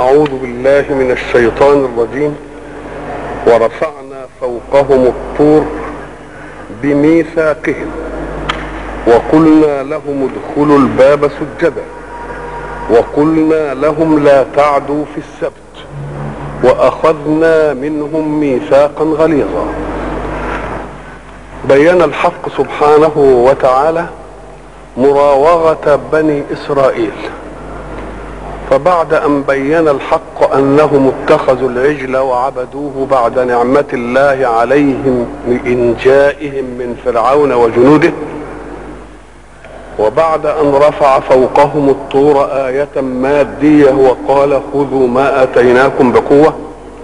أعوذ بالله من الشيطان الرجيم ورفعنا فوقهم الطور بميثاقهم وقلنا لهم ادخلوا الباب سجدا وقلنا لهم لا تعدوا في السبت واخذنا منهم ميثاقا غليظا بين الحق سبحانه وتعالى مراوغه بني اسرائيل فبعد ان بين الحق انهم اتخذوا العجل وعبدوه بعد نعمه الله عليهم بانجائهم من فرعون وجنوده وبعد ان رفع فوقهم الطور ايه ماديه وقال خذوا ما اتيناكم بقوه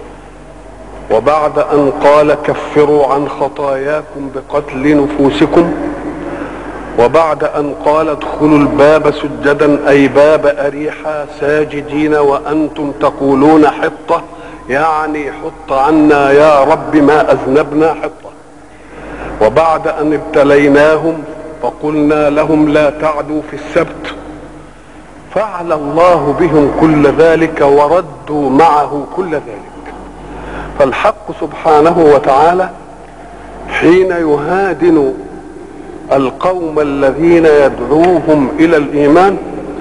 وبعد ان قال كفروا عن خطاياكم بقتل نفوسكم وبعد ان قال ادخلوا الباب سجدا اي باب اريحا ساجدين وانتم تقولون حطه يعني حط عنا يا رب ما اذنبنا حطه وبعد ان ابتليناهم فقلنا لهم لا تعدوا في السبت فعل الله بهم كل ذلك وردوا معه كل ذلك فالحق سبحانه وتعالى حين يهادن القوم الذين يدعوهم الى الايمان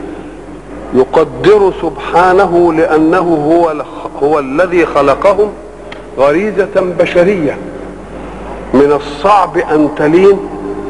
يقدر سبحانه لانه هو هو الذي خلقهم غريزه بشريه من الصعب ان تلين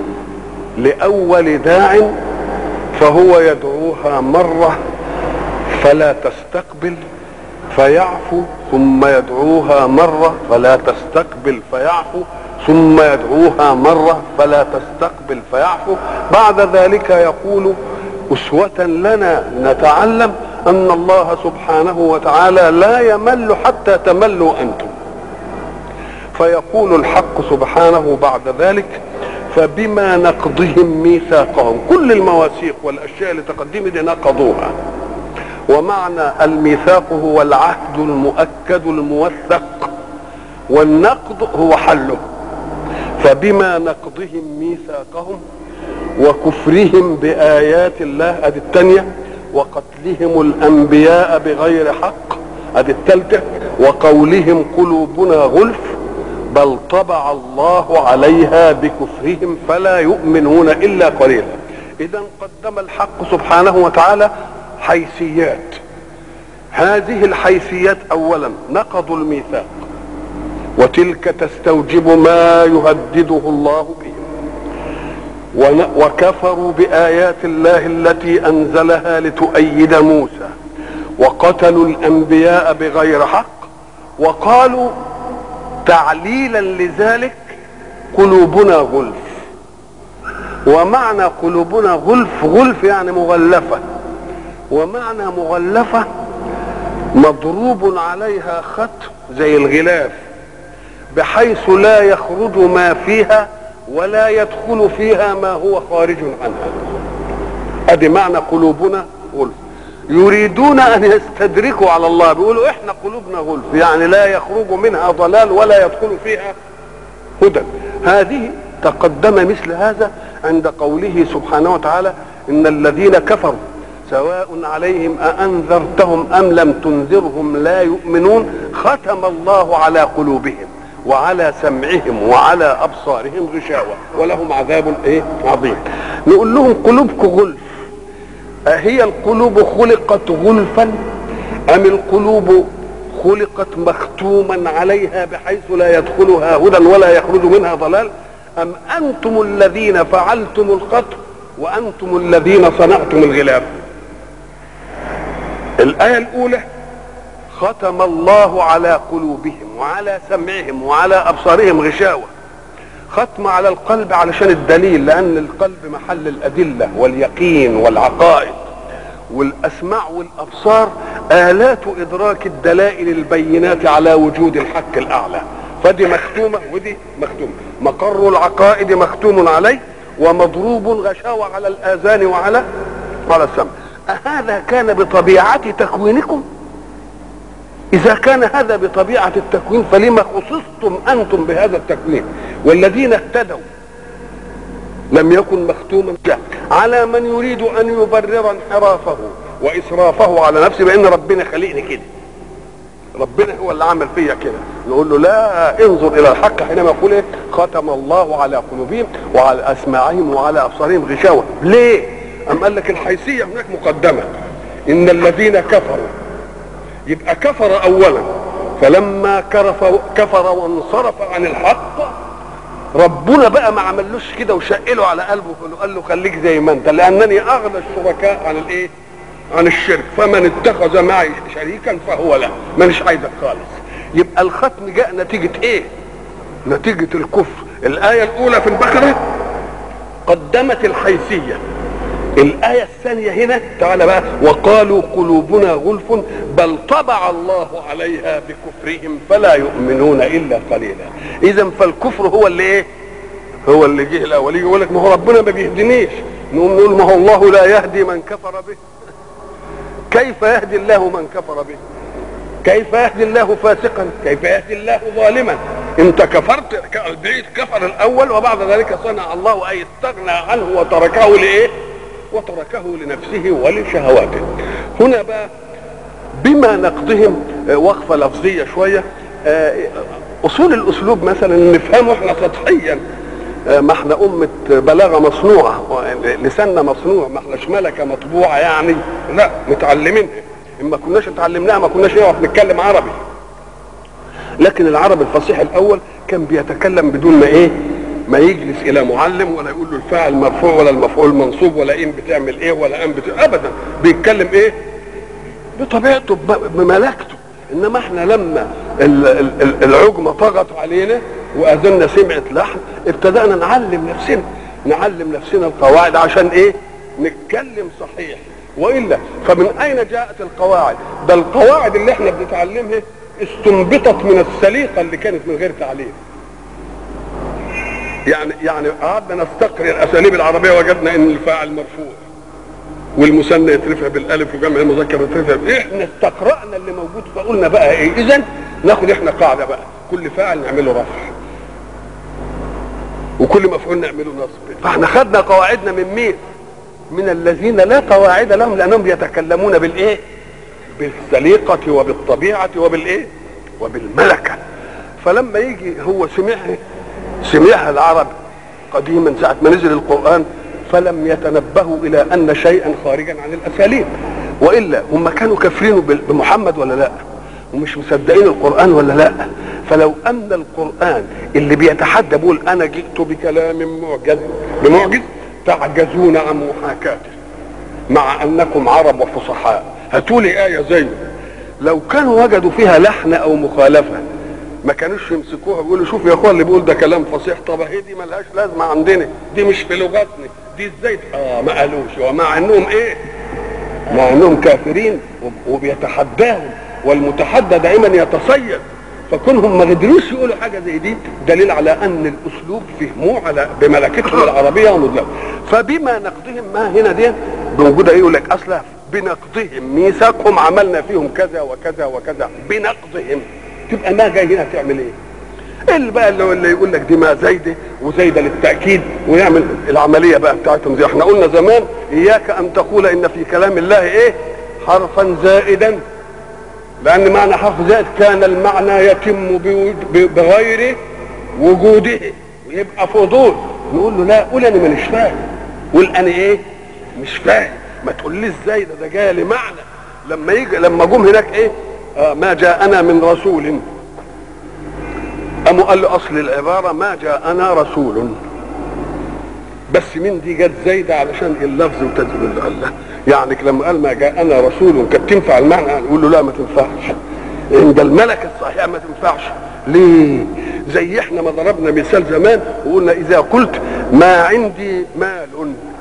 لاول داع فهو يدعوها مره فلا تستقبل فيعفو ثم يدعوها مره فلا تستقبل فيعفو ثم يدعوها مرة فلا تستقبل فيعفو بعد ذلك يقول أسوة لنا نتعلم أن الله سبحانه وتعالى لا يمل حتى تملوا أنتم فيقول الحق سبحانه بعد ذلك فبما نقضهم ميثاقهم كل المواثيق والأشياء اللي تقدمت نقضوها ومعنى الميثاق هو العهد المؤكد الموثق والنقض هو حله فبما نقضهم ميثاقهم وكفرهم بآيات الله ادي الثانية وقتلهم الأنبياء بغير حق ادي الثالثة وقولهم قلوبنا غلف بل طبع الله عليها بكفرهم فلا يؤمنون إلا قليلا إذا قدم الحق سبحانه وتعالى حيثيات هذه الحيثيات أولا نقضوا الميثاق وتلك تستوجب ما يهدده الله به وكفروا بآيات الله التي أنزلها لتؤيد موسى وقتلوا الأنبياء بغير حق وقالوا تعليلا لذلك قلوبنا غلف ومعنى قلوبنا غلف غلف يعني مغلفة ومعنى مغلفة مضروب عليها خط زي الغلاف بحيث لا يخرج ما فيها ولا يدخل فيها ما هو خارج عنها ادي معنى قلوبنا غلف يريدون ان يستدركوا على الله بيقولوا احنا قلوبنا غلف يعني لا يخرج منها ضلال ولا يدخل فيها هدى هذه تقدم مثل هذا عند قوله سبحانه وتعالى ان الذين كفروا سواء عليهم أأنذرتهم أم لم تنذرهم لا يؤمنون ختم الله على قلوبهم وعلى سمعهم وعلى ابصارهم غشاوه ولهم عذاب ايه عظيم نقول لهم قلوبكم غلف أهي القلوب خلقت غلفا ام القلوب خلقت مختوما عليها بحيث لا يدخلها هدى ولا يخرج منها ضلال ام انتم الذين فعلتم الخطر وانتم الذين صنعتم الغلاف الايه الاولى ختم الله على قلوبهم وعلى سمعهم وعلى ابصارهم غشاوه ختم على القلب علشان الدليل لان القلب محل الادله واليقين والعقائد والاسماع والابصار الات ادراك الدلائل البينات على وجود الحق الاعلى فدي مختومه ودي مختومه مقر العقائد مختوم عليه ومضروب غشاوه على الاذان وعلى على السمع أهذا كان بطبيعة تكوينكم إذا كان هذا بطبيعة التكوين فلما خصصتم أنتم بهذا التكوين والذين اهتدوا لم يكن مختوما لا على من يريد أن يبرر انحرافه واسرافه على نفسه بان ربنا خلقني كده ربنا هو اللي عمل فيا كده نقول له لا انظر الى الحق حينما يقول ايه ختم الله على قلوبهم وعلى اسماعهم وعلى ابصارهم غشاوه ليه ام قال لك الحيثيه هناك مقدمه ان الذين كفروا يبقى كفر اولا فلما كرف كفر وانصرف عن الحق ربنا بقى ما عملوش كده وشقله على قلبه قال له خليك زي ما انت لانني اغنى الشركاء عن الايه عن الشرك فمن اتخذ معي شريكا فهو له مانيش عايزك خالص يبقى الختم جاء نتيجة ايه نتيجة الكفر الآية الأولى في البقرة قدمت الحيثية الآية الثانية هنا تعالى بقى وقالوا قلوبنا غلف بل طبع الله عليها بكفرهم فلا يؤمنون إلا قليلا إذا فالكفر هو اللي إيه؟ هو اللي جه الأول يجي يقول لك ما هو ربنا ما بيهدنيش نقوم نقول ما هو الله لا يهدي من كفر به كيف يهدي الله من كفر به كيف يهدي الله فاسقا كيف يهدي الله ظالما انت كفرت البعيد كفر الاول وبعد ذلك صنع الله اي استغنى عنه وتركه لايه وتركه لنفسه ولشهواته هنا بقى بما نقضهم وقفه لفظيه شويه اصول الاسلوب مثلا نفهمه احنا سطحيا ما احنا أمة بلاغة مصنوعة لساننا مصنوع ما احناش ملكة مطبوعة يعني لا متعلمينها إما كناش اتعلمناها ما كناش نعرف نتكلم عربي لكن العربي الفصيح الأول كان بيتكلم بدون ما إيه ما يجلس إلى معلم ولا يقول له الفاعل مرفوع ولا المفعول منصوب ولا إن بتعمل إيه ولا أن بتعمل أبدا بيتكلم إيه بطبيعته بملكته انما احنا لما العجمه طغت علينا واذنا سمعت لحن ابتدانا نعلم نفسنا نعلم نفسنا القواعد عشان ايه نتكلم صحيح والا فمن اين جاءت القواعد ده القواعد اللي احنا بنتعلمها استنبطت من السليقه اللي كانت من غير تعليم يعني يعني قعدنا نستقري الاساليب العربيه وجدنا ان الفاعل مرفوع والمثنى يترفع بالالف وجمع المذكر يترفع احنا استقرانا اللي موجود فقلنا بقى ايه اذا ناخد احنا قاعده بقى كل فاعل نعمله رفع وكل مفعول نعمله نصب فاحنا خدنا قواعدنا من مين من الذين لا قواعد لهم لانهم يتكلمون بالايه بالسليقه وبالطبيعه وبالايه وبالملكه فلما يجي هو سمعها سمعها العرب قديما ساعه ما نزل القران فلم يتنبهوا الى ان شيئا خارجا عن الاساليب والا هم كانوا كافرين بمحمد ولا لا ومش مصدقين القران ولا لا فلو ان القران اللي بيتحدى بيقول انا جئت بكلام معجز بمعجز تعجزون عن محاكاته مع انكم عرب وفصحاء هاتوا لي ايه زيه لو كانوا وجدوا فيها لحن او مخالفه ما كانوش يمسكوها ويقولوا شوف يا اخوان اللي بيقول ده كلام فصيح طب هي دي ملهاش لازمه عندنا دي مش في لغتنا دي ازاي اه ما قالوش ومع انهم ايه مع انهم كافرين وبيتحداهم والمتحدى دائما يتصيد فكونهم ما قدروش يقولوا حاجه زي دي دليل على ان الاسلوب فهموه على بملكتهم العربيه ومدلهم فبما نقضهم ما هنا دي موجوده ايه يقول لك اصلا بنقضهم ميثاقهم عملنا فيهم كذا وكذا وكذا بنقضهم تبقى ما جاي هنا تعمل ايه اللي بقى اللي, اللي يقول لك دي ما زايده وزايده للتاكيد ويعمل العمليه بقى بتاعتهم زي احنا قلنا زمان اياك ان تقول ان في كلام الله ايه حرفا زائدا لان معنى حرف زائد كان المعنى يتم بغير وجوده ويبقى فضول نقول له لا قول انا مانيش فاهم قول انا ايه مش فاهم ما تقوليش ازاي ده ده جاي لمعنى لما يجي لما جم هناك ايه آه ما جاءنا من رسول قاموا قال له اصل العباره ما جاءنا رسول بس من دي جت زايده علشان اللفظ وتدل الله يعني لما قال ما جاءنا رسول كانت تنفع المعنى نقول له لا ما تنفعش عند الملكه الصحيحه ما تنفعش ليه زي احنا ما ضربنا مثال زمان وقلنا اذا قلت ما عندي مال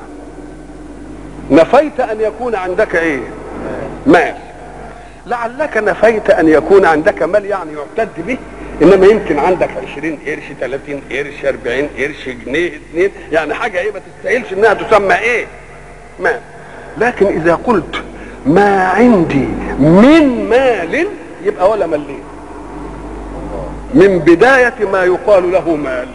نفيت ان يكون عندك ايه مال لعلك نفيت ان يكون عندك مال يعني يعتد به انما يمكن عندك 20 قرش 30 قرش 40 قرش جنيه اثنين يعني حاجه ايه ما تستاهلش انها تسمى ايه مال لكن اذا قلت ما عندي من مال يبقى ولا ملين من بداية ما يقال له مال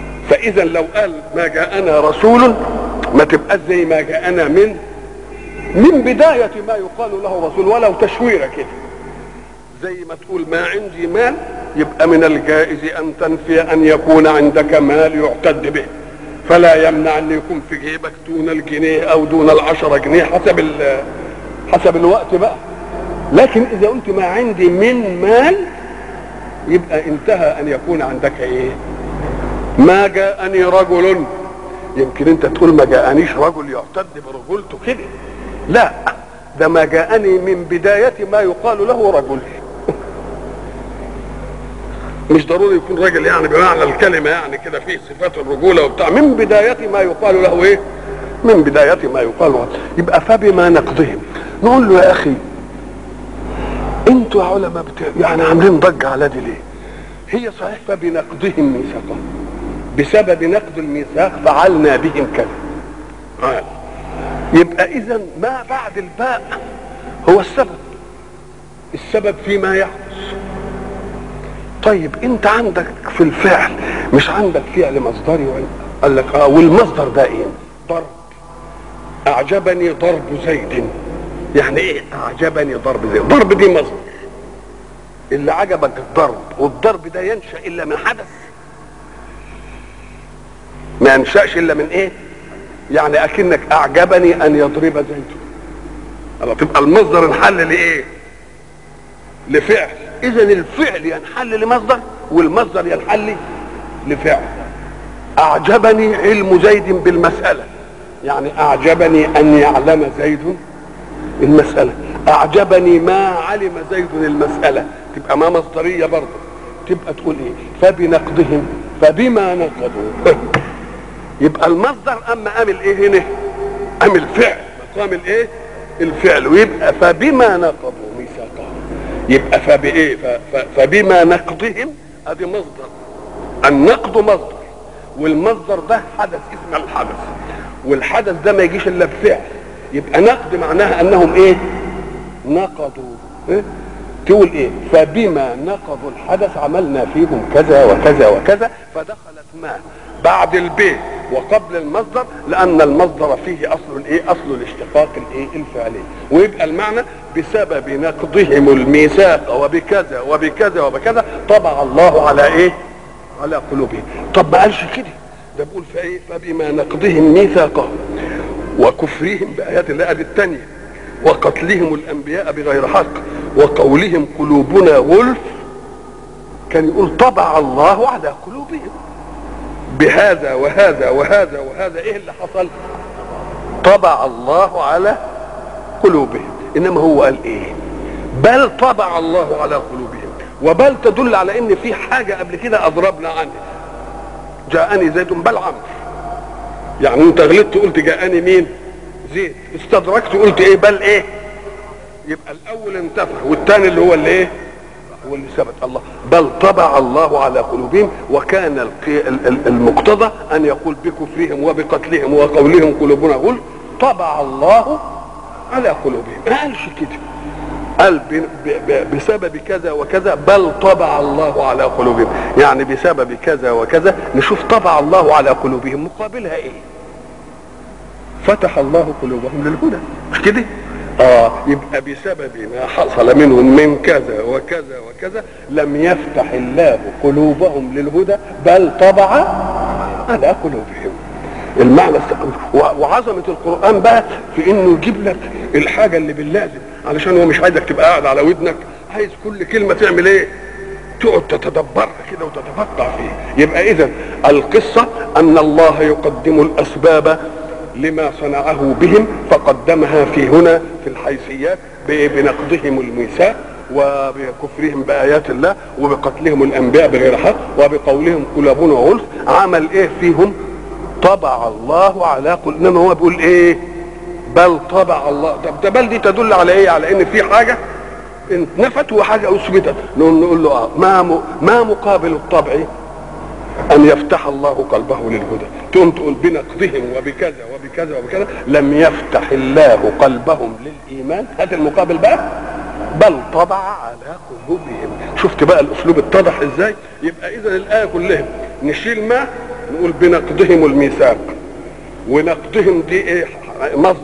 فإذا لو قال ما جاءنا رسول ما تبقى زي ما جاءنا من من بداية ما يقال له رسول ولو تشويرة كده زي ما تقول ما عندي مال يبقى من الجائز أن تنفي أن يكون عندك مال يعتد به فلا يمنع أن يكون في جيبك دون الجنيه أو دون العشرة جنيه حسب ال- حسب الوقت بقى لكن إذا قلت ما عندي من مال يبقى انتهى أن يكون عندك إيه ما جاءني رجل يمكن انت تقول ما جاءنيش رجل يعتد برجولته كده لا ده ما جاءني من بداية ما يقال له رجل مش ضروري يكون راجل يعني بمعنى الكلمة يعني كده فيه صفات الرجولة وبتاع من بداية ما يقال له ايه من بداية ما يقال له يبقى فبما نقضهم نقول له يا اخي انتوا يا علماء بت... يعني عاملين ضجة على دي ليه هي صحيح فبنقضهم ميثاقهم بسبب نقض الميثاق فعلنا بهم كذا قال يبقى اذا ما بعد الباء هو السبب السبب فيما يحدث طيب انت عندك في الفعل مش عندك فعل مصدري ولا قال لك اه والمصدر ده ايه ضرب اعجبني ضرب زيد يعني ايه اعجبني ضرب زيد ضرب دي مصدر اللي عجبك الضرب والضرب ده ينشا الا من حدث ما ينشأش الا من ايه يعني اكنك اعجبني ان يضرب زيد الله تبقى المصدر انحل لايه لفعل اذا الفعل ينحل لمصدر والمصدر ينحل لفعل اعجبني علم زيد بالمساله يعني اعجبني ان يعلم زيد المساله اعجبني ما علم زيد المساله تبقى ما مصدريه برضه تبقى تقول ايه فبنقضهم فبما نقضوا يبقى المصدر اما قام الايه هنا قام الفعل مقام الايه الفعل ويبقى فبما نقضوا ميثاقهم يبقى فبايه ف- ف- فبما نقضهم ادي مصدر النقض مصدر والمصدر ده حدث اسم الحدث والحدث ده ما يجيش الا بفعل يبقى نقد معناها انهم ايه نقضوا إيه؟ تقول ايه فبما نقضوا الحدث عملنا فيهم كذا وكذا وكذا فدخلت ما بعد البيت وقبل المصدر لان المصدر فيه اصل الايه اصل الاشتقاق الايه الفعلي ويبقى المعنى بسبب نقضهم الميثاق وبكذا وبكذا وبكذا طبع الله على ايه على قلوبهم طب ما قالش كده ده بيقول فايه فبما نقضهم ميثاقهم وكفرهم بايات الله ادي الثانيه وقتلهم الانبياء بغير حق وقولهم قلوبنا غلف كان يقول طبع الله على قلوبهم بهذا وهذا وهذا وهذا ايه اللي حصل طبع الله على قلوبهم انما هو قال ايه بل طبع الله على قلوبهم وبل تدل على ان في حاجه قبل كده اضربنا عنها جاءني زيد بل عمرو يعني انت غلطت قلت جاءني مين زيد استدركت قلت ايه بل ايه يبقى الاول انتفع والثاني اللي هو اللي ايه هو اللي ثبت الله بل طبع الله على قلوبهم وكان القي- ال- ال- المقتضى ان يقول بكفرهم وبقتلهم وقولهم قلوبنا غل طبع الله على قلوبهم ما قالش كده قال ب- ب- ب- بسبب كذا وكذا بل طبع الله على قلوبهم يعني بسبب كذا وكذا نشوف طبع الله على قلوبهم مقابلها ايه فتح الله قلوبهم للهدى مش كده اه يبقى بسبب ما حصل منهم من كذا وكذا وكذا لم يفتح الله قلوبهم للهدى بل طبع على قلوبهم المعنى الس- و- وعظمه القران بقى في انه يجيب لك الحاجه اللي باللازم علشان هو مش عايزك تبقى قاعد على ودنك عايز كل كلمه تعمل ايه تقعد تتدبرها كده وتتفقع فيها يبقى اذا القصه ان الله يقدم الاسباب لما صنعه بهم فقدمها في هنا في الحيثيات ب- بنقضهم الميثاق وبكفرهم بآيات الله وبقتلهم الأنبياء بغير حق وبقولهم قلوبنا غلف عمل إيه فيهم طبع الله على قل إنما هو بيقول إيه بل طبع الله طب ده بل دي تدل على إيه على إن في حاجة نفت وحاجة أثبتت نقول نقول له آه ما م- ما مقابل الطبع ان يفتح الله قلبه للهدى تقوم تقول بنقضهم وبكذا وبكذا وبكذا لم يفتح الله قلبهم للايمان هات المقابل بقى بل طبع على قلوبهم شفت بقى الاسلوب اتضح ازاي يبقى اذا الايه كلها نشيل ما نقول بنقضهم الميثاق ونقضهم دي ايه مصدر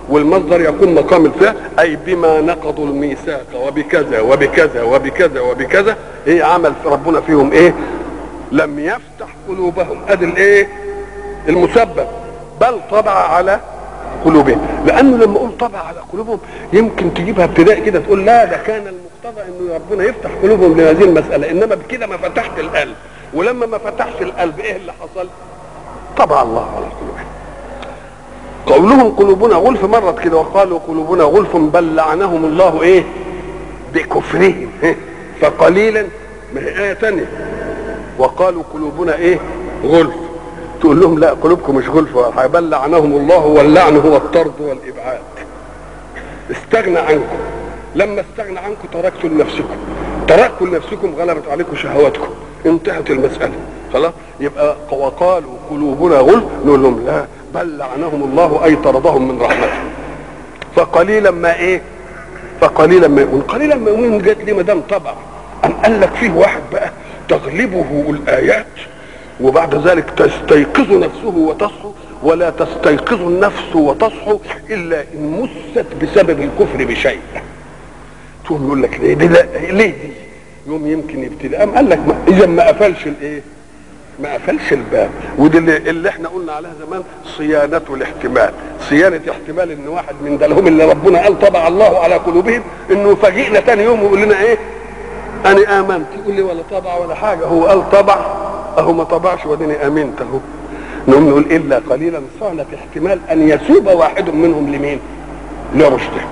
والمصدر يكون مقام الفعل اي بما نقضوا الميثاق وبكذا وبكذا وبكذا وبكذا ايه عمل في ربنا فيهم ايه لم يفتح قلوبهم ادي الايه المسبب بل طبع على قلوبهم لانه لما اقول طبع على قلوبهم يمكن تجيبها ابتداء كده تقول لا ده كان المقتضى انه ربنا يفتح قلوبهم لهذه المساله انما بكده ما فتحت القلب ولما ما فتحش القلب ايه اللي حصل طبع الله على قلوبهم قولهم قلوبنا غلف مرت كده وقالوا قلوبنا غلف بل لعنهم الله ايه بكفرهم فقليلا ما هي ايه تانية وقالوا قلوبنا ايه غلف تقول لهم لا قلوبكم مش غلف ولا حاجه بل لعنهم الله واللعن هو الطرد والابعاد استغنى عنكم لما استغنى عنكم تركتوا لنفسكم تركوا لنفسكم غلبت عليكم شهواتكم انتهت المساله خلاص يبقى وقالوا قلوبنا غلف نقول لهم لا بل لعنهم الله اي طردهم من رحمته فقليلا ما ايه فقليلا ما يؤمن قليلا ما يؤمن جت ليه ما دام طبع ام قال لك فيه واحد بقى تغلبه الايات وبعد ذلك تستيقظ نفسه وتصحو ولا تستيقظ النفس وتصحو الا ان مست بسبب الكفر بشيء تقوم يقول لك ليه دي لا ليه دي يوم يمكن يبتدي قام قال لك اذا ما قفلش الايه ما قفلش الباب ودي اللي, اللي احنا قلنا عليها زمان صيانة الاحتمال صيانة احتمال ان واحد من دلهم اللي ربنا قال طبع الله على قلوبهم انه فاجئنا تاني يوم ويقول لنا ايه انا امنت يقول لي ولا طبع ولا حاجة هو قال طبع اهو ما طبعش وديني امنت اهو نقوم نقول الا قليلا صانت احتمال ان يسوب واحد منهم لمين لرشده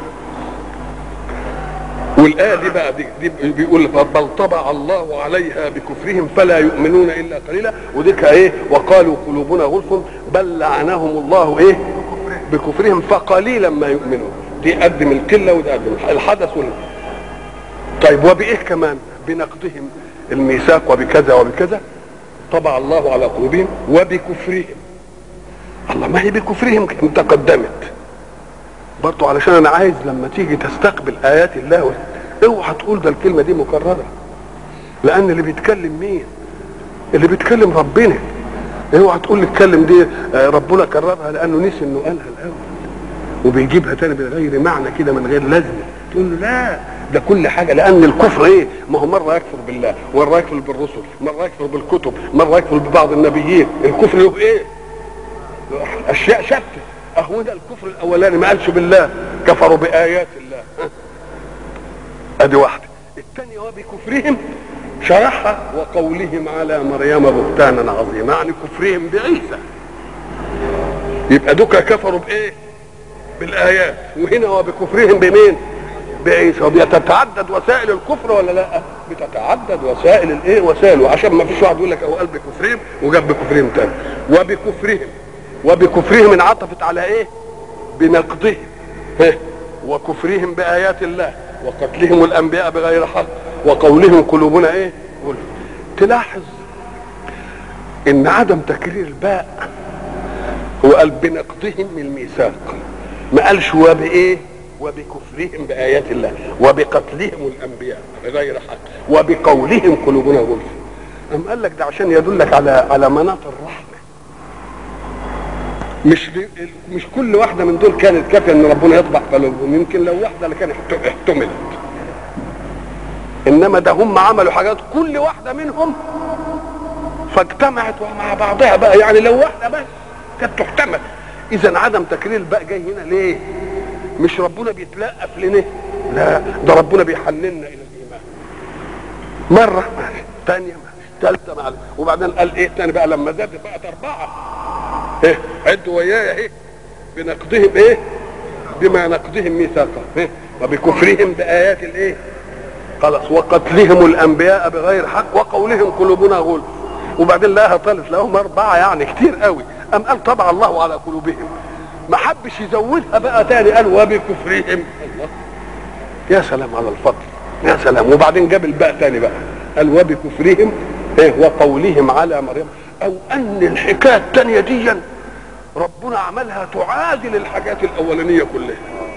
والايه دي بقى دي, دي بيقول بل طبع الله عليها بكفرهم فلا يؤمنون الا قليلا وديك ايه وقالوا قلوبنا غلف بل لعنهم الله ايه بكفرهم فقليلا ما يؤمنون دي قدم القله وده قدم الحدث وال... طيب وبايه كمان بنقضهم الميثاق وبكذا وبكذا طبع الله على قلوبهم وبكفرهم الله ما هي بكفرهم تقدمت برضو علشان انا عايز لما تيجي تستقبل ايات الله اوعى تقول ده الكلمه دي مكرره لان اللي بيتكلم مين اللي بيتكلم ربنا اوعى تقول الكلم دي ربنا كررها لانه نسي انه قالها الاول وبيجيبها تاني بغير معنى كده من غير لازمه تقول له لا ده كل حاجه لان الكفر ايه ما هو مره يكفر بالله مره يكفر بالرسل مره يكفر بالكتب مره يكفر ببعض النبيين الكفر له ايه اشياء شتى اهو ده الكفر الاولاني ما قالش بالله كفروا بايات الله ادي واحده الثانيه وبكفرهم شرحها وقولهم على مريم بهتانا عظيما يعني كفرهم بعيسى يبقى دوكا كفروا بايه بالايات وهنا وبكفرهم بمين بعيسى وبيتتعدد وسائل الكفر ولا لا بتتعدد وسائل الايه وسائل وعشان ما فيش واحد يقول لك هو قال بكفرهم وجاب بكفرهم تاني وبكفرهم وبكفرهم انعطفت على ايه بنقضهم وكفرهم بايات الله وقتلهم الانبياء بغير حق وقولهم قلوبنا ايه قل. تلاحظ ان عدم تكرير الباء هو قال بنقضهم الميثاق ما قالش وبايه وبكفرهم بايات الله وبقتلهم الانبياء بغير حق وبقولهم قلوبنا غلف أم قال لك ده عشان يدلك على على مناط الرحمه مش مش كل واحده من دول كانت كافيه ان ربنا يطبع قلوبهم يمكن لو واحده اللي كانت احتملت انما ده هم عملوا حاجات كل واحده منهم فاجتمعت مع بعضها بقى يعني لو واحده بس كانت تحتمل اذا عدم تكرير الباء جاي هنا ليه مش ربنا بيتلقف لنا لا ده ربنا بيحننا الى الايمان مره ماشي ثانيه ماشي ثالثه معلش وبعدين قال ايه تاني بقى لما زادت بقت اربعه ايه عدوا ويايا ايه بنقضهم ايه بما نقضهم ميثاقا إيه؟ وبكفرهم بايات الايه خلاص وقتلهم الانبياء بغير حق وقولهم قلوبنا غلف وبعدين لقاها طلت لهم اربعه يعني كتير قوي ام قال طبع الله على قلوبهم ما حبش يزودها بقى تاني قال وبكفرهم الله يا سلام على الفضل يا سلام وبعدين جاب الباء تاني بقى قال وبكفرهم ايه وقولهم على مريم او ان الحكايه الثانيه دي ربنا عملها تعادل الحاجات الاولانيه كلها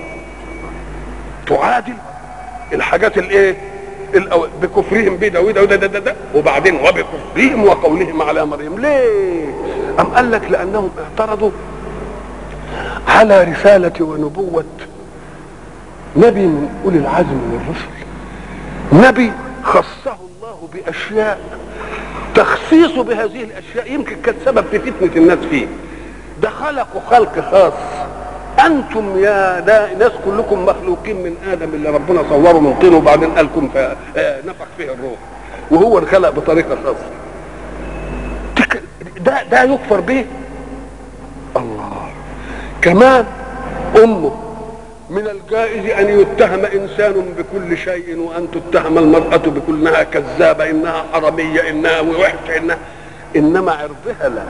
تعادل الحاجات الايه الأول بكفرهم بده وده وده ده, ده, ده وبعدين وبكفرهم وقولهم على مريم ليه ام قال لك لانهم اعترضوا على رسالة ونبوة نبي من أولي العزم من الرسل نبي خصه الله بأشياء تخصيصه بهذه الأشياء يمكن كان سبب في فتنة الناس فيه ده خلقوا خلق خاص أنتم يا ناس كلكم مخلوقين من آدم اللي ربنا صوره من طين وبعدين قالكم نفخ فيه الروح وهو انخلق بطريقة خاصة ده ده يكفر به الله كمان امه من الجائز ان يتهم انسان بكل شيء وان تتهم المراه بكلها كذابه انها حراميه انها وحشه انها انما عرضها لا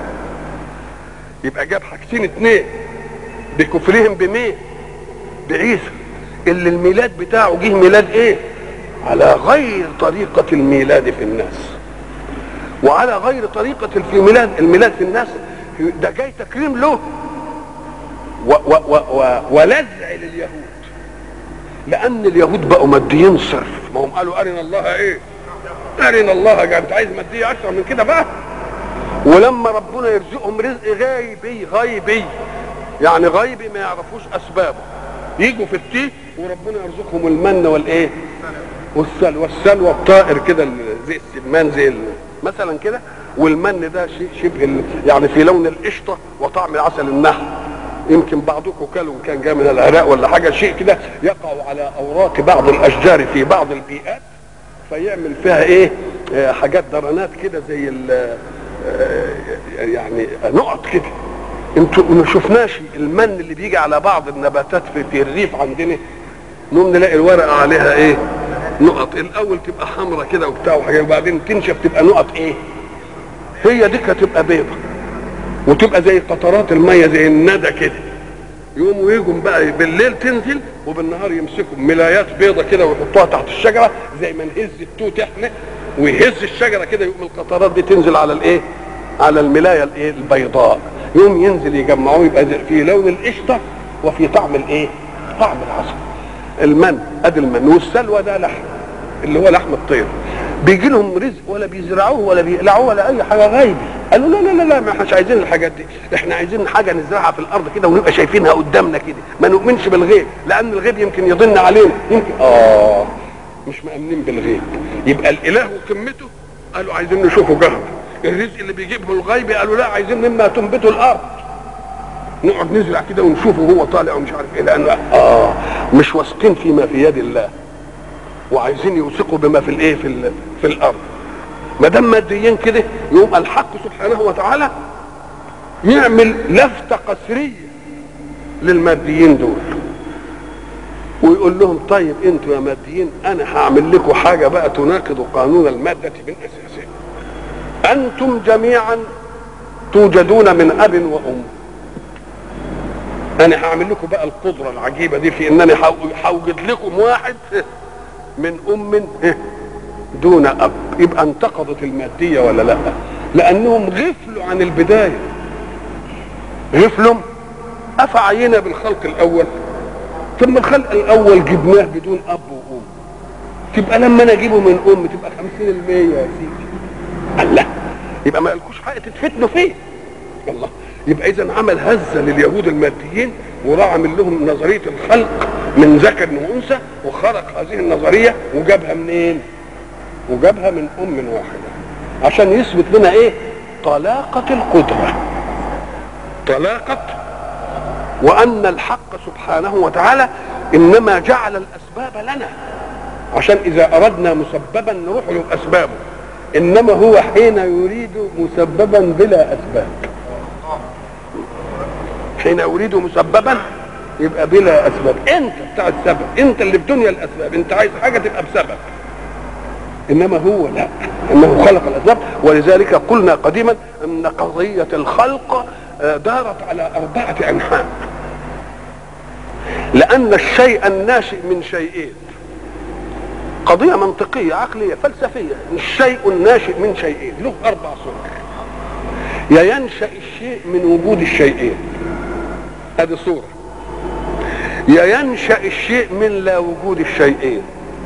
يبقى جاب حاجتين اتنين بكفرهم بمين بعيسى اللي الميلاد بتاعه جه ميلاد ايه على غير طريقة الميلاد في الناس وعلى غير طريقة في ميلاد الميلاد في الناس ده جاي تكريم له و و و و ولزع لليهود لأن اليهود بقوا ماديين صرف ما هم قالوا أرنا الله إيه أرنا الله يعني أنت عايز مادية أكثر من كده بقى ولما ربنا يرزقهم رزق غيبي غيبي يعني غيبي ما يعرفوش أسبابه يجوا في التيه وربنا يرزقهم المن والايه والسلوى السلوى الطائر كده زي السمان زي مثلا كده والمن ده شيء شبه يعني في لون القشطه وطعم عسل النحل يمكن بعضكم كلوا كان جاي من العراق ولا حاجه شيء كده يقع على اوراق بعض الاشجار في بعض البيئات فيعمل فيها ايه حاجات درنات كده زي يعني نقط كده انتوا ما شفناش المن اللي بيجي على بعض النباتات في, في الريف عندنا نقوم نلاقي الورقه عليها ايه نقط الاول تبقى حمراء كده وبتاع وحاجات وبعدين تنشف تبقى نقط ايه هي دي هتبقى بيضه وتبقى زي قطرات الميه زي الندى كده يقوموا يجوا بقى بالليل تنزل وبالنهار يمسكوا ملايات بيضه كده ويحطوها تحت الشجره زي ما نهز التوت احنا ويهز الشجره كده يقوم القطرات دي تنزل على الايه على الملايه الايه البيضاء يوم ينزل يجمعوه يبقى في لون القشطه وفي طعم الايه طعم العسل المن ادي المن والسلوى ده لحم اللي هو لحم الطير بيجي لهم رزق ولا بيزرعوه ولا بيقلعوه ولا اي حاجه غايبه قالوا لا لا لا لا ما احناش عايزين الحاجات دي احنا عايزين حاجه نزرعها في الارض كده ونبقى شايفينها قدامنا كده ما نؤمنش بالغيب لان الغيب يمكن يضن علينا يمكن اه مش مأمنين بالغيب يبقى الاله وقمته قالوا عايزين نشوفه جهر الرزق اللي بيجيبه الغيب قالوا لا عايزين مما تنبته الارض نقعد نزرع كده ونشوفه وهو طالع ومش عارف ايه لانه اه مش واثقين فيما في يد الله وعايزين يوثقوا بما في الايه في في الارض ما دام ماديين كده يقوم الحق سبحانه وتعالى يعمل لفته قسريه للماديين دول ويقول لهم طيب انتوا يا ماديين انا هعمل لكم حاجه بقى تناقض قانون الماده من اساسه انتم جميعا توجدون من اب وام انا هعمل لكم بقى القدره العجيبه دي في انني هوجد لكم واحد من ام دون اب يبقى انتقضت الماديه ولا لا لانهم غفلوا عن البدايه غفلوا افعينا بالخلق الاول ثم الخلق الاول جبناه بدون اب وام تبقى لما انا اجيبه من ام تبقى 50% يا سيدي الله يبقى ما لكوش حق تتفتنوا فيه الله يبقى اذا عمل هزه لليهود الماديين وراح عامل لهم نظريه الخلق من ذكر وانثى وخرق هذه النظريه وجابها منين؟ وجابها من ام واحده عشان يثبت لنا ايه؟ طلاقه القدره طلاقه وان الحق سبحانه وتعالى انما جعل الاسباب لنا عشان اذا اردنا مسببا نروح له باسبابه انما هو حين يريد مسببا بلا اسباب حين اريد مسببا يبقى بلا اسباب انت بتاع السبب انت اللي بدنيا الاسباب انت عايز حاجه تبقى بسبب انما هو لا انه خلق الاسباب ولذلك قلنا قديما ان قضيه الخلق دارت على اربعه انحاء لان الشيء الناشئ من شيئين قضيه منطقيه عقليه فلسفيه الشيء الناشئ من شيئين له اربع صور يا ينشا الشيء من وجود الشيئين هذه صوره يا ينشا الشيء من لا وجود الشيئين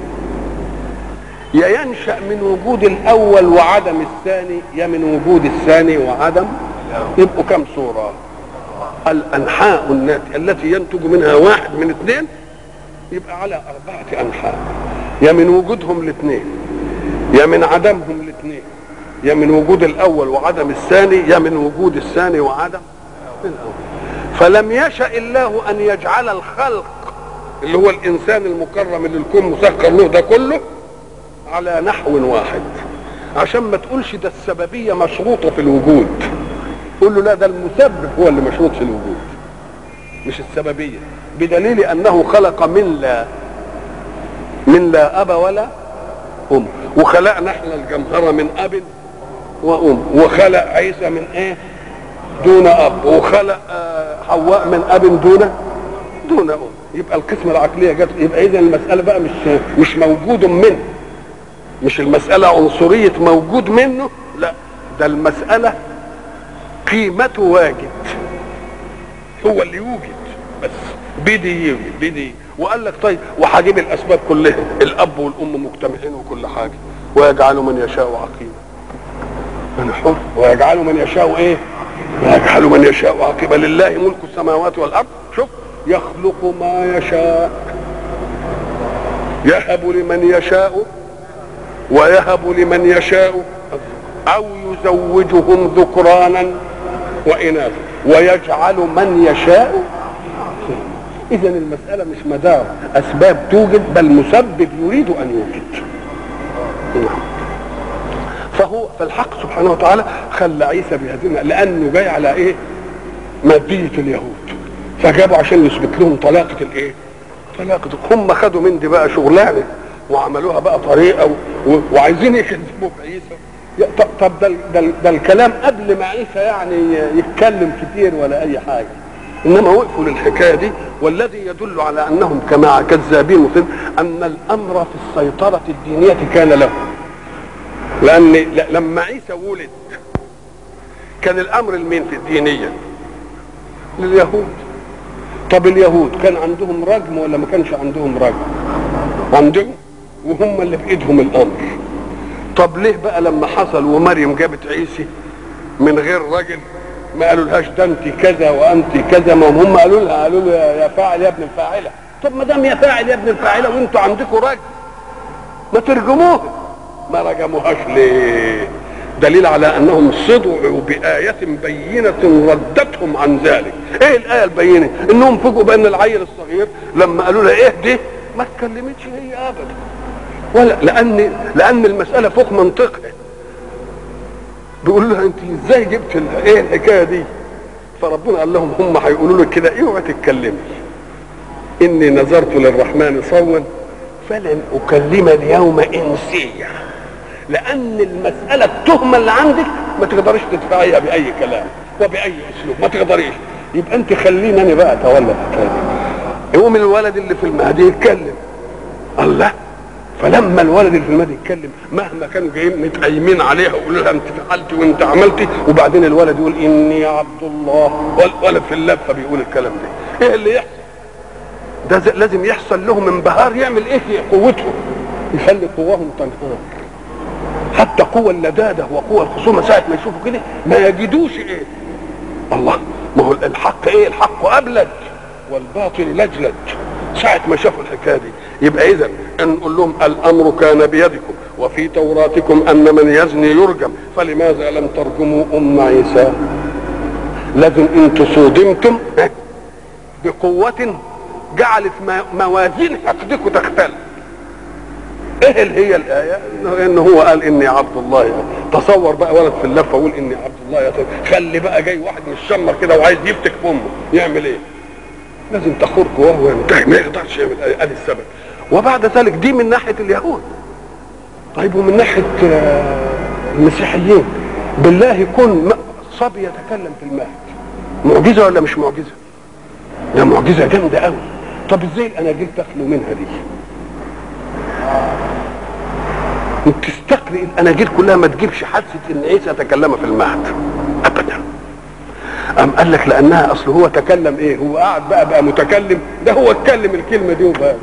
يا ينشا من وجود الاول وعدم الثاني يا من وجود الثاني وعدم يبقوا كم صوره الانحاء الناتجه التي ينتج منها واحد من اثنين يبقى على اربعه انحاء يا من وجودهم الاثنين يا من عدمهم الاثنين يا من وجود الاول وعدم الثاني يا من وجود الثاني وعدم الاول فلم يشا الله ان يجعل الخلق اللي هو الانسان المكرم اللي الكون مسخر له ده كله على نحو واحد عشان ما تقولش ده السببيه مشروطه في الوجود قول له لا ده المسبب هو اللي مشروط في الوجود مش السببيه بدليل انه خلق من لا من لا اب ولا ام وخلقنا احنا الجمهره من اب وام وخلق عيسى من ايه دون اب وخلق آه، حواء من اب دون دون ام يبقى القسمه العقليه جت يبقى اذا المساله بقى مش مش موجود منه مش المساله عنصريه موجود منه لا ده المساله قيمته واجد هو اللي يوجد بس بدي يوجد بدي وقال لك طيب وهجيب الاسباب كلها الاب والام مجتمعين وكل حاجه ويجعل من يشاء عقيما انا حر ويجعل من يشاء ايه ويجعل من يشاء عقيما لله ملك السماوات والارض شوف يخلق ما يشاء يهب لمن يشاء ويهب لمن يشاء او يزوجهم ذكرانا واناثا ويجعل من يشاء اذا المساله مش مدار اسباب توجد بل مسبب يريد ان يوجد نعم. فهو فالحق سبحانه وتعالى خلى عيسى بهذه لانه جاي على ايه ماديه اليهود فجابوا عشان يثبت لهم طلاقه الايه طلاقه هم خدوا من دي بقى شغلانه وعملوها بقى طريقه و... و... وعايزين يكذبوا بعيسى يا- طب طب ده, ال- ده, ال- ده الكلام قبل ما عيسى يعني يتكلم كتير ولا اي حاجه انما وقفوا للحكايه دي والذي يدل على انهم كما كذابين وكذب ان الامر في السيطره الدينيه كان له لان ل- لما عيسى ولد كان الامر لمين في الدينيه لليهود طب اليهود كان عندهم رجم ولا ما كانش عندهم رجم عندهم وهم اللي بايدهم الامر طب ليه بقى لما حصل ومريم جابت عيسى من غير رجل ما قالوا لهاش ده انت كذا وانت كذا ما هم قالوا لها قالوا له يا فاعل يا ابن الفاعله طب ما دام يا فاعل يا ابن الفاعله وانتوا عندكم رجل ما ترجموه ما رجموهاش ليه دليل على انهم صدعوا بآية بينة ردتهم عن ذلك ايه الآية البينة انهم فوجئوا بان العيل الصغير لما قالوا لها ايه دي ما اتكلمتش هي ابدا ولا لان لان المسألة فوق منطقها بيقول لها انت ازاي جبت ال- ايه الحكاية دي فربنا قال لهم هم هيقولوا لك كده اوعي تتكلمي اني نذرت للرحمن صوا فلن اكلم اليوم انسيا لان المساله التهمه اللي عندك ما تقدريش تدفعيها باي كلام وباي اسلوب ما تقدريش يبقى انت خليني انا بقى اتولى الحكايه دي يقوم الولد اللي في المهدي يتكلم الله فلما الولد اللي في المهدي يتكلم مهما كانوا جايين متقيمين عليها ويقولوا لها انت فعلتي وانت عملتي وبعدين الولد يقول اني عبد الله والولد في اللفه بيقول الكلام ده ايه اللي يحصل ده ز- لازم يحصل لهم انبهار يعمل ايه في قوتهم يخلي قواهم تنهار حتى قوى اللدادة وقوى الخصومة ساعة ما يشوفوا كده ما يجدوش ايه الله ما هو الحق ايه الحق ابلج والباطل لجلج ساعة ما شافوا الحكاية دي يبقى اذا نقول لهم الامر كان بيدكم وفي توراتكم ان من يزني يرجم فلماذا لم ترجموا ام عيسى لازم انتم صودمتم ها، بقوة جعلت ما- موازين حقدكم تختلف ايه اللي هي الايه انه إن هو قال اني عبد الله يعني. تصور بقى ولد في اللفه يقول اني عبد الله يا طيب. خلي بقى جاي واحد من الشمر كده وعايز يفتك في امه يعمل ايه لازم تخرج وهو ينتهي ما يقدرش يعمل ادي السبب وبعد ذلك دي من ناحيه اليهود طيب ومن ناحيه آه، المسيحيين بالله يكون م- صبي يتكلم في المهد معجزه ولا مش معجزه ده معجزه جامده قوي طب ازاي الاناجيل تخلو منها دي وتستقرئ الاناجيل كلها ما تجيبش حادثه ان عيسى تكلم في المهد ابدا أم قال لك لانها اصل هو تكلم ايه هو قاعد بقى بقى متكلم ده هو اتكلم الكلمه دي وبس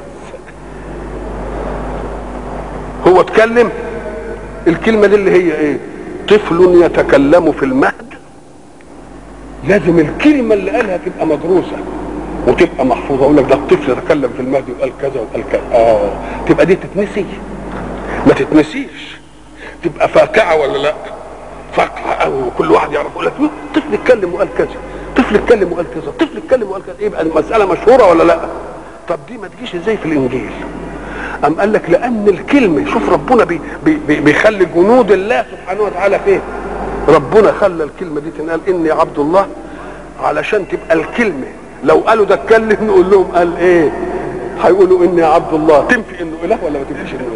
هو اتكلم الكلمه دي اللي هي ايه طفل يتكلم في المهد لازم الكلمه اللي قالها تبقى مدروسه وتبقى محفوظه اقول لك ده الطفل تكلم في المهدي وقال كذا وقال كذا اه تبقى دي تتنسي ما تتنسيش تبقى فاقعه ولا لا فاقعه قوي وكل واحد يعرف يقول لك طفل اتكلم وقال كذا طفل اتكلم وقال كذا طفل اتكلم وقال كذا يبقى المساله مشهوره ولا لا طب دي ما تجيش ازاي في الانجيل أم قال لك لأن الكلمة شوف ربنا بي بي بيخلي جنود الله سبحانه وتعالى فين ربنا خلى الكلمة دي تنقال إني عبد الله علشان تبقى الكلمة لو قالوا ده اتكلم نقول لهم قال إيه هيقولوا إني عبد الله تنفي إنه إله ولا ما تنفيش إنه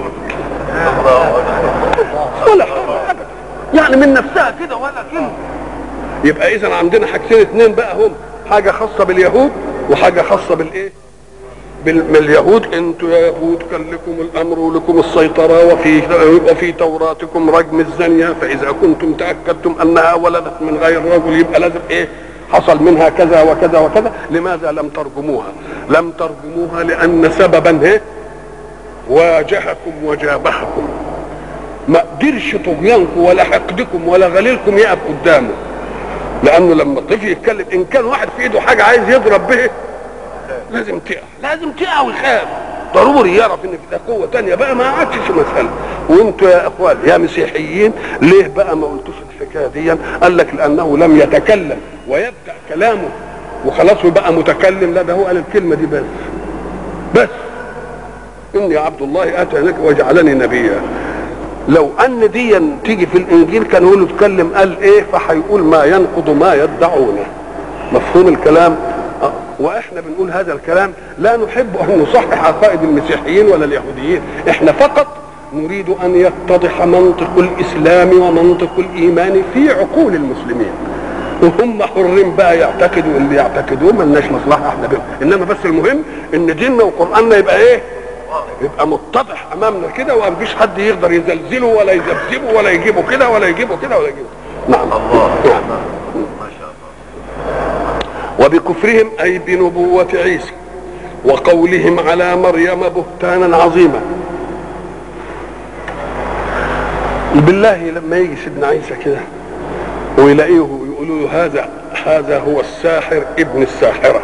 إله ولا حاجة أبدا يعني من نفسها كده ولا كلمة يبقى إذا عندنا حاجتين اتنين بقى هم حاجة خاصة باليهود وحاجة خاصة بالإيه من اليهود انتوا يا يهود كان لكم الامر ولكم السيطره وفي وفي توراتكم رجم الزانيه فاذا كنتم تاكدتم انها ولدت من غير رجل يبقى لازم ايه حصل منها كذا وكذا وكذا لماذا لم ترجموها لم ترجموها لان سببا ايه واجهكم وجابهكم ما قدرش طغيانكم ولا حقدكم ولا غليلكم يقف قدامه لانه لما الطفل يتكلم ان كان واحد في ايده حاجه عايز يضرب به لازم تقع لازم تقع ويخاف ضروري يعرف ان في قوه تانية بقى ما عادش مساله وانتوا يا اخوان يا مسيحيين ليه بقى ما قلتوش الحكايه دي قال لك لانه لم يتكلم ويبدا كلامه وخلاص وبقى متكلم لا ده هو قال الكلمه دي بس بس اني عبد الله اتانك وجعلني نبيا لو ان دي تيجي في الانجيل كان يقول له اتكلم قال ايه فهيقول ما ينقض ما يدعونه مفهوم الكلام واحنا بنقول هذا الكلام لا نحب ان نصحح عقائد المسيحيين ولا اليهوديين احنا فقط نريد ان يتضح منطق الاسلام ومنطق الايمان في عقول المسلمين وهم حرين بقى يعتقدوا اللي يعتقدوه ملناش مصلحه احنا بهم انما بس المهم ان ديننا وقراننا يبقى ايه يبقى متضح امامنا كده ومفيش حد يقدر يزلزله ولا يذبذبه ولا يجيبه كده ولا يجيبه كده ولا يجيبه نعم الله نعم. ما شاء الله وبكفرهم اي بنبوة عيسى وقولهم على مريم بهتانا عظيما بالله لما يجي سيدنا عيسى كده ويلاقيه يقولوا له هذا هذا هو الساحر ابن الساحرة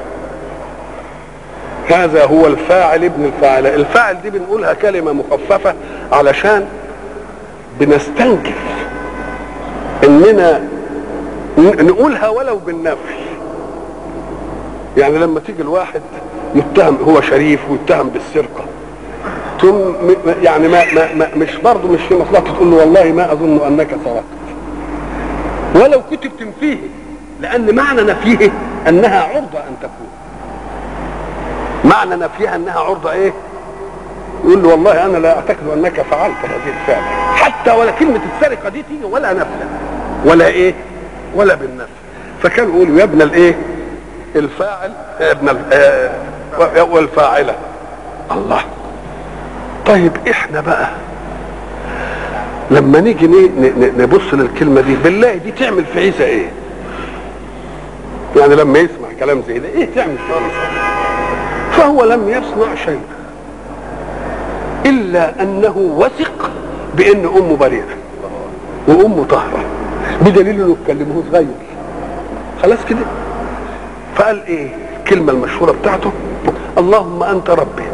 هذا هو الفاعل ابن الفاعلة الفاعل دي بنقولها كلمة مخففة علشان بنستنكف اننا ن- نقولها ولو بالنفي يعني لما تيجي الواحد متهم هو شريف ويتهم بالسرقه ثم م- يعني ما, ما, ما مش برضه مش في مصلحته تقول له والله ما اظن انك سرقت ولو كنت بتنفيه لان معنى نفيه انها عرضه ان تكون معنى نفيها انها عرضه ايه يقول له والله انا لا اعتقد انك فعلت هذه الفعل حتى ولا كلمه السرقه دي تيجي ولا نفلا ولا ايه ولا بالنفي فكان يقول يا ابن الايه الفاعل يا ابن ال- آه، والفاعله الله طيب احنا بقى لما نيجي ن- ن- نبص للكلمه دي بالله دي تعمل في عيسى ايه يعني لما يسمع كلام زي ده ايه تعمل في عيسى فهو لم يصنع شيئا الا انه وثق بان امه بريئه وامه طاهره بدليل انه اتكلمه صغير خلاص كده فقال ايه الكلمه المشهوره بتاعته اللهم انت ربي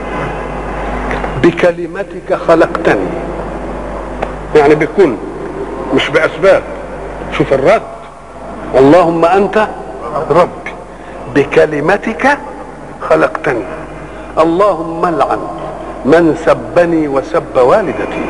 بكلمتك خلقتني يعني بكن مش باسباب شوف الرد اللهم انت ربي بكلمتك خلقتني اللهم العن من سبني وسب والدتي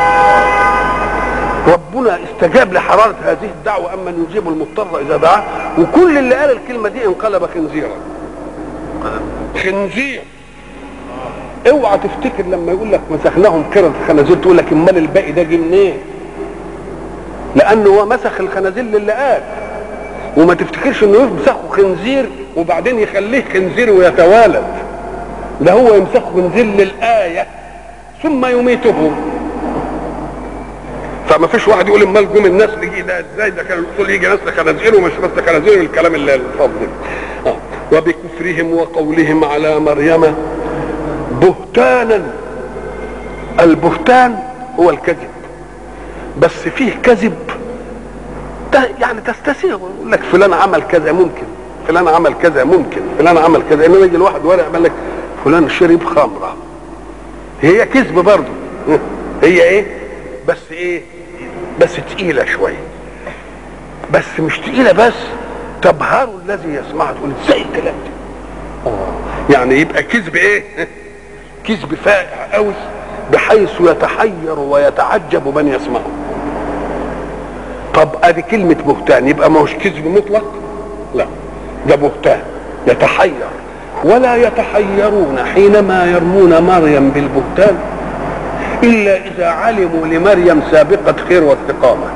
ربنا استجاب لحرارة هذه الدعوة أما يجيب المضطر إذا دعاه وكل اللي قال الكلمة دي انقلب خنزيرا خنزير اوعى تفتكر لما يقول لك مسخناهم كرة الخنازير تقول لك امال الباقي ده جه منين؟ لأنه هو مسخ الخنازير للي قال وما تفتكرش انه يمسخه خنزير وبعدين يخليه خنزير ويتوالد ده هو يمسخه خنزير للآية ثم يميته فما فيش واحد يقول امال جم الناس اللي ده ازاي ده كان الاصول يجي ناس خنازير ومش ناس خنازير الكلام اللي الفضل آه. وبكفرهم وقولهم على مريم بهتانا البهتان هو الكذب بس فيه كذب ت- يعني تستسيغ يقول لك فلان عمل كذا ممكن فلان عمل كذا ممكن فلان عمل كذا انما يجي الواحد ورق يقول لك فلان شرب خمره هي كذب برضه هي ايه بس ايه بس تقيله شويه بس مش تقيله بس تبهر الذي يسمعها تقول ازاي الكلام ده آه. يعني يبقى كذب ايه كذب فائع قوي بحيث يتحير ويتعجب من يسمعه طب ادي كلمة بهتان يبقى ما هوش كذب مطلق لا ده بهتان يتحير ولا يتحيرون حينما يرمون مريم بالبهتان الا اذا علموا لمريم سابقة خير واستقامة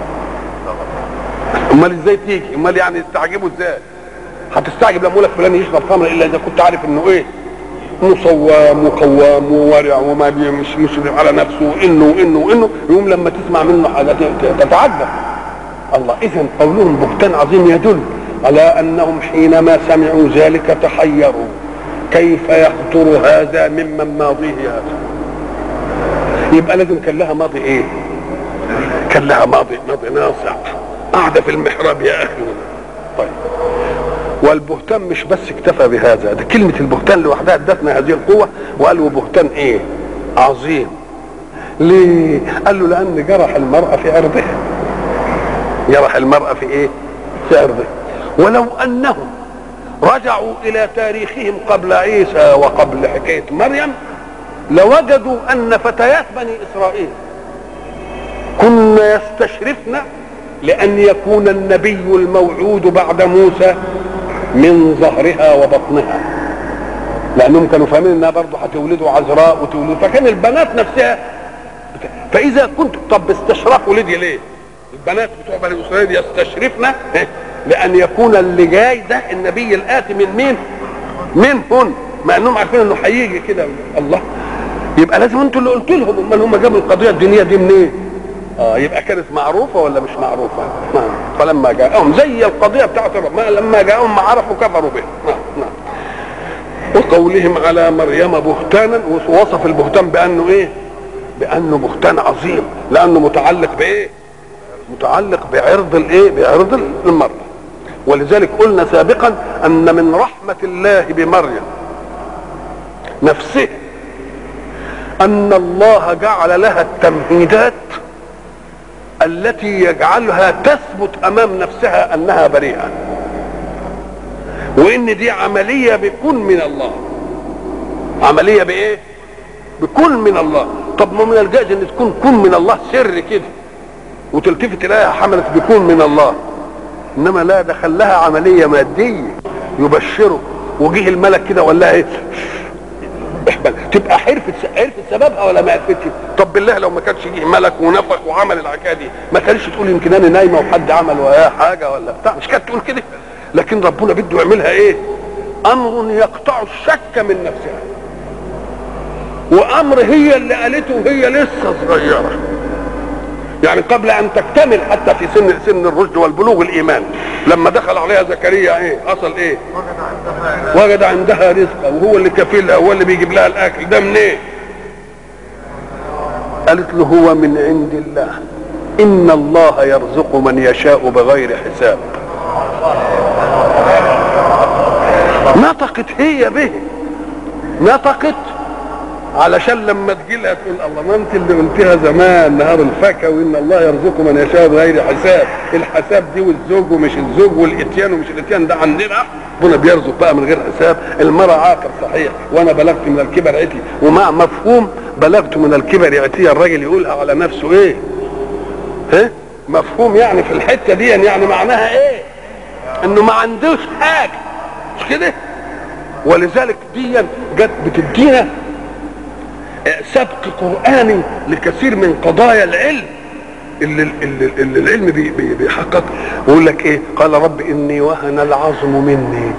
امال ازاي تيجي امال يعني يستعجبوا ازاي هتستعجب لما اقول لك فلان يشرب خمر الا اذا كنت عارف انه ايه مصوام وقوام وورع وما بي- مش مشرف على نفسه وانه وانه وانه يوم لما تسمع منه حاجه ت- تتعجب الله اذا قولهم بهتان عظيم يدل على انهم حينما سمعوا ذلك تحيروا كيف يخطر هذا ممن ماضيه هذا يبقى لازم كان لها ماضي ايه كان لها ماضي ماضي ناصع قاعده في المحراب يا اخي طيب والبهتان مش بس اكتفى بهذا ده كلمة البهتان لوحدها ادتنا هذه القوة وقال له بهتان ايه عظيم ليه قال له لان جرح المرأة في عرضها جرح المرأة في ايه في عرضها ولو انهم رجعوا الى تاريخهم قبل عيسى وقبل حكاية مريم لوجدوا ان فتيات بني اسرائيل كن يستشرفن لان يكون النبي الموعود بعد موسى من ظهرها وبطنها لانهم كانوا فاهمين انها برضه هتولدوا عذراء وتولدوا فكان البنات نفسها بت- فاذا كنت طب استشرفوا لدي ليه؟ البنات بتوع بني اسرائيل يستشرفن إيه؟ لان يكون اللي جاي ده النبي الاتي من مين؟ منهن مع انهم عارفين انه هيجي كده الله يبقى لازم انتوا اللي قلت لهم امال هم جابوا القضيه الدينيه دي منين؟ اه يبقى كانت معروفه ولا مش معروفه؟ نعم فلما جاءهم زي القضيه بتاعت الرب ما لما جاءهم ما عرفوا كفروا به نعم نعم وقولهم على مريم بهتانا ووصف البهتان بانه ايه؟ بانه بهتان عظيم لانه متعلق بايه؟ متعلق بعرض الايه؟ بعرض المرأة ولذلك قلنا سابقا ان من رحمة الله بمريم نفسه ان الله جعل لها التمهيدات التي يجعلها تثبت امام نفسها انها بريئه وان دي عمليه بكون من الله عمليه بايه بكون من الله طب ما من الجائز ان تكون كن من الله سر كده وتلتفت اليها حملت بكون من الله انما لا دخل لها عمليه ماديه يبشره وجه الملك كده ولا لها ايه احبل تبقى حرفت عرفت سببها ولا ما عرفتش طب بالله لو ما كانش جه ملك ونفخ وعمل الحكايه دي ما كانش تقول يمكن انا نايمه وحد عمل وياها حاجه ولا بتاع مش كانت تقول كده لكن ربنا بده يعملها ايه امر يقطع الشك من نفسها وامر هي اللي قالته وهي لسه صغيره يعني قبل ان تكتمل حتى في سن سن الرشد والبلوغ الايمان لما دخل عليها زكريا ايه حصل ايه وجد عندها رزقا وهو اللي كفيلها هو اللي بيجيب لها الاكل ده منين إيه؟ قالت له هو من عند الله ان الله يرزق من يشاء بغير حساب نطقت هي به نطقت علشان لما تجيلها تقول الله ما انت اللي قلتها زمان نهار الفكا وان الله يرزق من يشاء بغير حساب الحساب دي والزوج ومش الزوج والاتيان ومش الاتيان ده عندنا ربنا بيرزق بقى من غير حساب المرأة عاقر صحيح وانا بلغت من الكبر عتي ومع مفهوم بلغت من الكبر عتي الراجل يقولها على نفسه ايه ها مفهوم يعني في الحته دي يعني معناها ايه انه ما عندوش حاجه مش كده ولذلك دي جت بتدينا سبق قرآني لكثير من قضايا العلم اللي, اللي, اللي العلم بي بي بيحقق ويقول لك ايه قال رب اني وهن العظم مني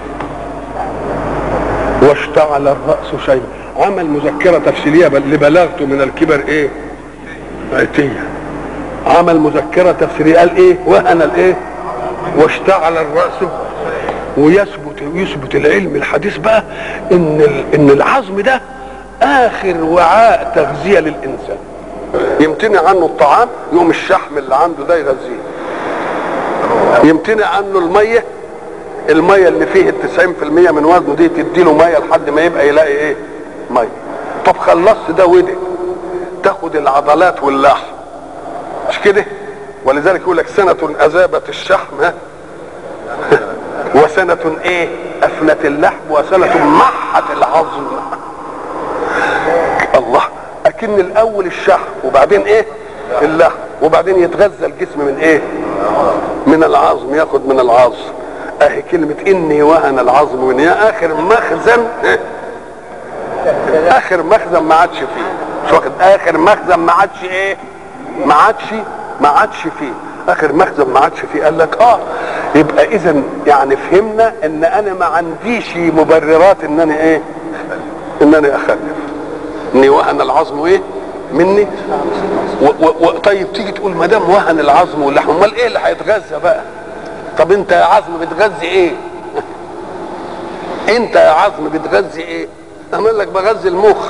واشتعل الرأس شيبا عمل مذكرة تفسيرية اللي بلغته من الكبر ايه عتية عمل مذكرة تفسيرية قال ايه وهن الايه واشتعل الرأس ويثبت يثبت العلم الحديث بقى ان ان العظم ده اخر وعاء تغذيه للانسان يمتنع عنه الطعام يقوم الشحم اللي عنده ده يغذيه يمتنع عنه الميه الميه اللي فيه التسعين في المية من وزنه دي تديله ميه لحد ما يبقى يلاقي ايه ميه طب خلصت ده وده تاخد العضلات واللحم مش كده ولذلك يقول لك سنة أذابت الشحم ها؟ وسنة ايه أفنت اللحم وسنة محت العظم الله أكن الأول الشحم وبعدين ايه اللحم وبعدين يتغذى الجسم من ايه من العظم ياخد من العظم اهي كلمة اني وهن العظم من يا اخر مخزن إيه؟ اخر مخزن ما عادش فيه مش واخد اخر مخزن ما عادش ايه ما عادش ما عادش فيه اخر مخزن ما عادش فيه قال لك اه يبقى اذا يعني فهمنا ان انا ما عنديش مبررات ان انا ايه ان انا اخلف اني وهن العظم ايه مني و و و طيب تيجي تقول ما دام وهن العظم واللحم امال ايه اللي هيتغذى بقى طب انت يا عظم بتغذي ايه انت يا عظم بتغذي ايه اعمل لك بغذي المخ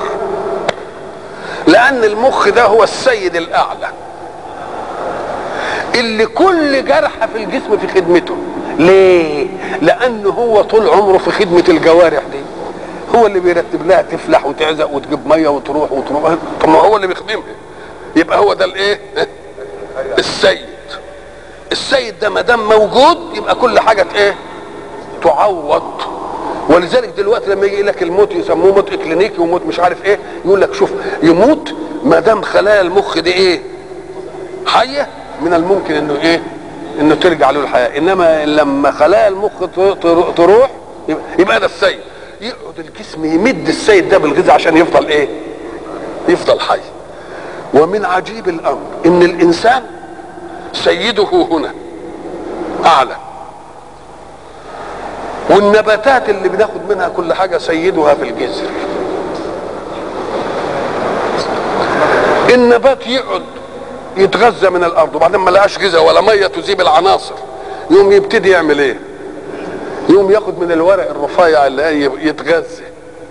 لان المخ ده هو السيد الاعلى اللي كل جرح في الجسم في خدمته ليه لانه هو طول عمره في خدمه الجوارح دي هو اللي بيرتب لها تفلح وتعزق وتجيب ميه وتروح وتروح طب ما هو اللي بيخدمها يبقى هو ده الايه السيد السيد ده ما دام موجود يبقى كل حاجه ايه تعوض ولذلك دلوقتي لما يجي لك الموت يسموه موت اكلينيكي وموت مش عارف ايه يقول لك شوف يموت ما دام خلايا المخ دي ايه حيه من الممكن انه ايه انه ترجع له الحياه انما لما خلايا المخ تروح يبقى ده السيد يقعد الجسم يمد السيد ده بالغذاء عشان يفضل ايه يفضل حي ومن عجيب الامر ان الانسان سيده هنا اعلى والنباتات اللي بناخد منها كل حاجه سيدها في الجذر النبات يقعد يتغذى من الارض وبعدين ما لقاش غذاء ولا ميه تذيب العناصر يوم يبتدي يعمل ايه يوم ياخد من الورق الرفيع اللي يتغذى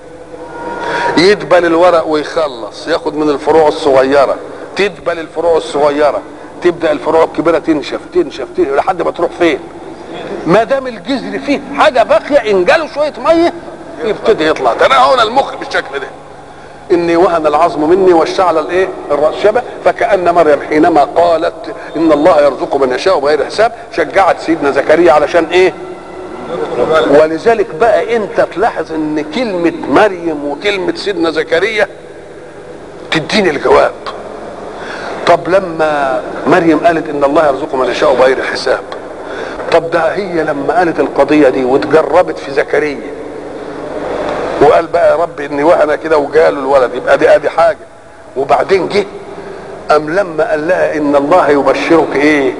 يدبل الورق ويخلص ياخد من الفروع الصغيره تدبل الفروع الصغيره تبدا الفروع الكبيره تنشف تنشف, تنشف لحد ما تروح فين ما دام الجذر فيه حاجه باقيه ان جاله شويه ميه يبتدي يطلع ده انا هنا المخ بالشكل ده اني وهن العظم مني واشتعل الايه الراس شبه فكان مريم حينما قالت ان الله يرزق من يشاء بغير حساب شجعت سيدنا زكريا علشان ايه ولذلك بقى انت تلاحظ ان كلمه مريم وكلمه سيدنا زكريا تديني الجواب طب لما مريم قالت ان الله يرزق من يشاء بغير حساب طب ده هي لما قالت القضيه دي وتجربت في زكريا وقال بقى يا رب اني وهنا كده وجاله الولد يبقى دي ادي حاجه وبعدين جه ام لما قال لها ان الله يبشرك ايه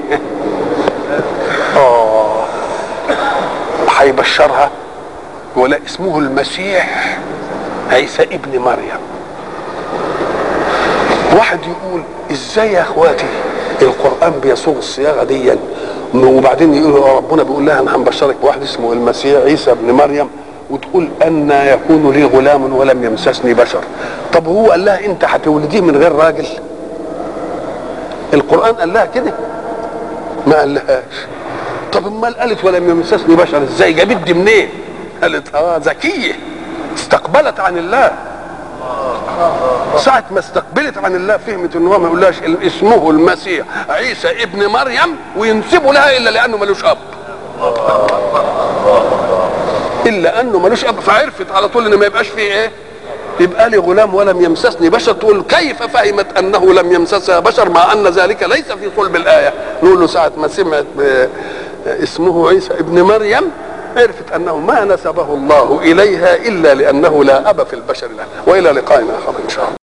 اه هيبشرها ولا اسمه المسيح عيسى ابن مريم واحد يقول ازاي يا اخواتي القران بيصوغ الصياغه دي وبعدين يقول ربنا بيقول لها انا هنبشرك بواحد اسمه المسيح عيسى ابن مريم وتقول ان يكون لي غلام ولم يمسسني بشر طب هو قال لها انت هتولديه من غير راجل القران قال لها كده ما قالهاش طب امال قالت ولم يمسسني بشر ازاي جابت دي منين قالت اه ذكيه استقبلت عن الله ساعة ما استقبلت عن الله فهمت ان هو ما يقولهاش اسمه المسيح عيسى ابن مريم وينسبوا لها الا لانه ملوش اب الا انه ملوش اب فعرفت على طول ان ما يبقاش فيه ايه يبقى لي غلام ولم يمسسني بشر تقول كيف فهمت انه لم يمسسها بشر مع ان ذلك ليس في صلب الايه نقول له ساعه ما سمعت اسمه عيسى ابن مريم عرفت انه ما نسبه الله اليها الا لانه لا اب في البشر له والى لقاء اخر ان شاء الله